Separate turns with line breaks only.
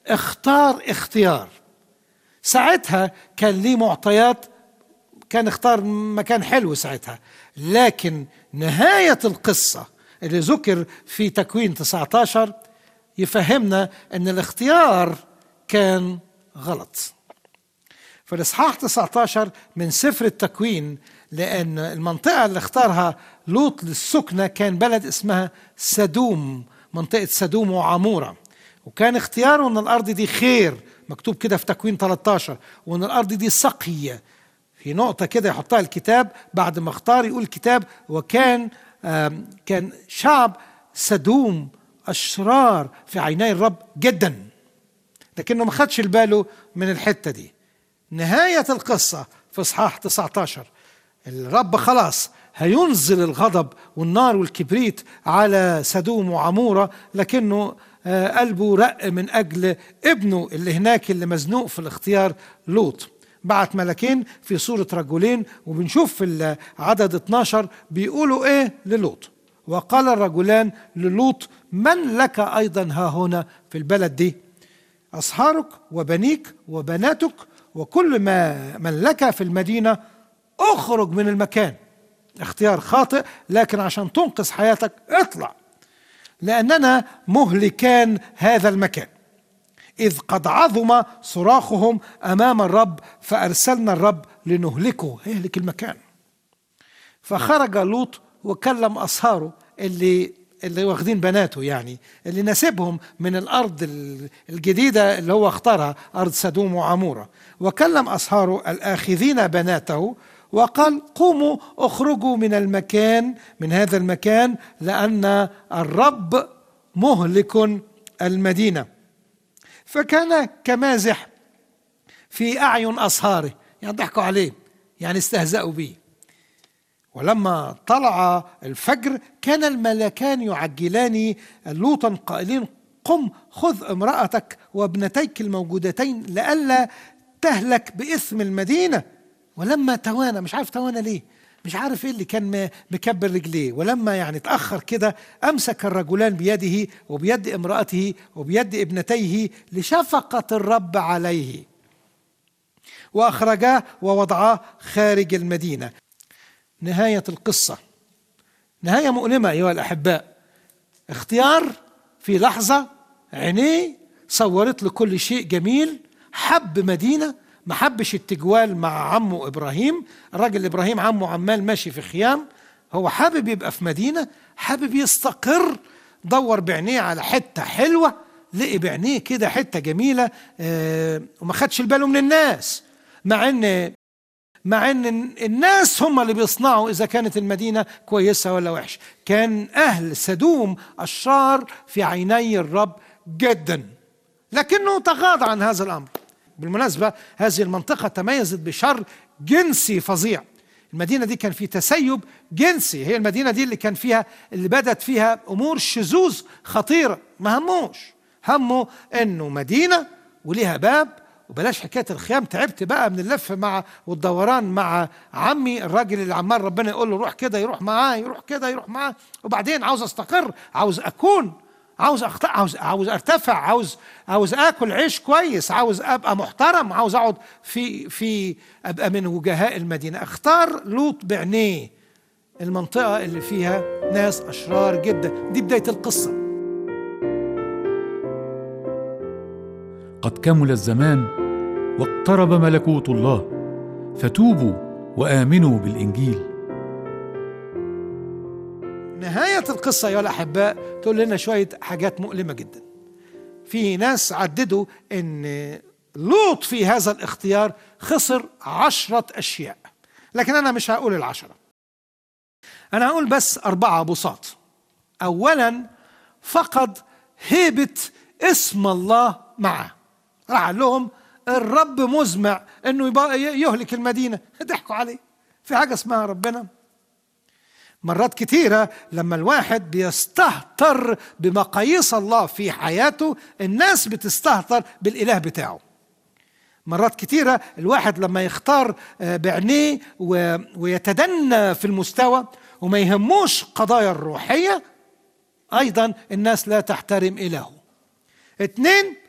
اختار اختيار ساعتها كان ليه معطيات كان اختار مكان حلو ساعتها لكن نهاية القصة اللي ذكر في تكوين 19 يفهمنا ان الاختيار كان غلط فالاصحاح 19 من سفر التكوين لان المنطقه اللي اختارها لوط للسكنه كان بلد اسمها سدوم منطقه سدوم وعموره وكان اختياره ان الارض دي خير مكتوب كده في تكوين 13 وان الارض دي سقيه في نقطه كده يحطها الكتاب بعد ما اختار يقول الكتاب وكان كان شعب سدوم اشرار في عيني الرب جدا لكنه ما خدش باله من الحته دي نهايه القصه في اصحاح 19 الرب خلاص هينزل الغضب والنار والكبريت على سدوم وعموره لكنه قلبه رق من اجل ابنه اللي هناك اللي مزنوق في الاختيار لوط بعت ملكين في صورة رجلين وبنشوف في عدد 12 بيقولوا ايه للوط وقال الرجلان للوط من لك ايضا ها هنا في البلد دي اصهارك وبنيك وبناتك وكل ما من لك في المدينه اخرج من المكان اختيار خاطئ لكن عشان تنقذ حياتك اطلع لاننا مهلكان هذا المكان اذ قد عظم صراخهم امام الرب فارسلنا الرب لنهلكه هيهلك المكان فخرج لوط وكلم اصهاره اللي اللي واخدين بناته يعني اللي نسبهم من الارض الجديده اللي هو اختارها ارض سدوم وعموره وكلم اصهاره الاخذين بناته وقال قوموا اخرجوا من المكان من هذا المكان لان الرب مهلك المدينه فكان كمازح في اعين اصهاره يعني ضحكوا عليه يعني استهزأوا به ولما طلع الفجر كان الملكان يعجلان لوطا قائلين قم خذ امرأتك وابنتيك الموجودتين لئلا تهلك بإثم المدينة ولما توانى مش عارف توانى ليه مش عارف ايه اللي كان مكبر رجليه ولما يعني اتاخر كده امسك الرجلان بيده وبيد امراته وبيد ابنتيه لشفقه الرب عليه واخرجاه ووضعاه خارج المدينه نهايه القصه نهايه مؤلمه ايها الاحباء اختيار في لحظه عينيه صورت له كل شيء جميل حب مدينه ما حبش التجوال مع عمه ابراهيم الراجل ابراهيم عمه عمال ماشي في خيام هو حابب يبقى في مدينه حابب يستقر دور بعينيه على حته حلوه لقي بعينيه كده حته جميله آه وما خدش باله من الناس مع ان مع ان الناس هم اللي بيصنعوا اذا كانت المدينه كويسه ولا وحشه كان اهل سدوم اشرار في عيني الرب جدا لكنه تغاضى عن هذا الامر بالمناسبة هذه المنطقة تميزت بشر جنسي فظيع المدينة دي كان في تسيب جنسي هي المدينة دي اللي كان فيها اللي بدت فيها أمور شذوذ خطيرة ما هموش همه إنه مدينة وليها باب وبلاش حكاية الخيام تعبت بقى من اللف مع والدوران مع عمي الراجل اللي عمال ربنا يقول له روح كده يروح معاه يروح كده يروح معاه وبعدين عاوز استقر عاوز أكون عاوز أخط... عاوز عاوز ارتفع عاوز عاوز اكل عيش كويس عاوز ابقى محترم عاوز اقعد في في ابقى من وجهاء المدينه اختار لوط بعينيه المنطقه اللي فيها ناس اشرار جدا دي بدايه القصه
قد كمل الزمان واقترب ملكوت الله فتوبوا وامنوا بالانجيل
نهاية القصة يا الأحباء تقول لنا شوية حاجات مؤلمة جدا في ناس عددوا أن لوط في هذا الاختيار خسر عشرة أشياء لكن أنا مش هقول العشرة أنا هقول بس أربعة بساط أولا فقد هيبة اسم الله معه راح قال لهم الرب مزمع انه يبقى يهلك المدينه ضحكوا عليه في حاجه اسمها ربنا مرات كتيرة لما الواحد بيستهتر بمقاييس الله في حياته الناس بتستهتر بالإله بتاعه مرات كتيرة الواحد لما يختار بعينيه ويتدنى في المستوى وما يهموش قضايا الروحية أيضا الناس لا تحترم إلهه اتنين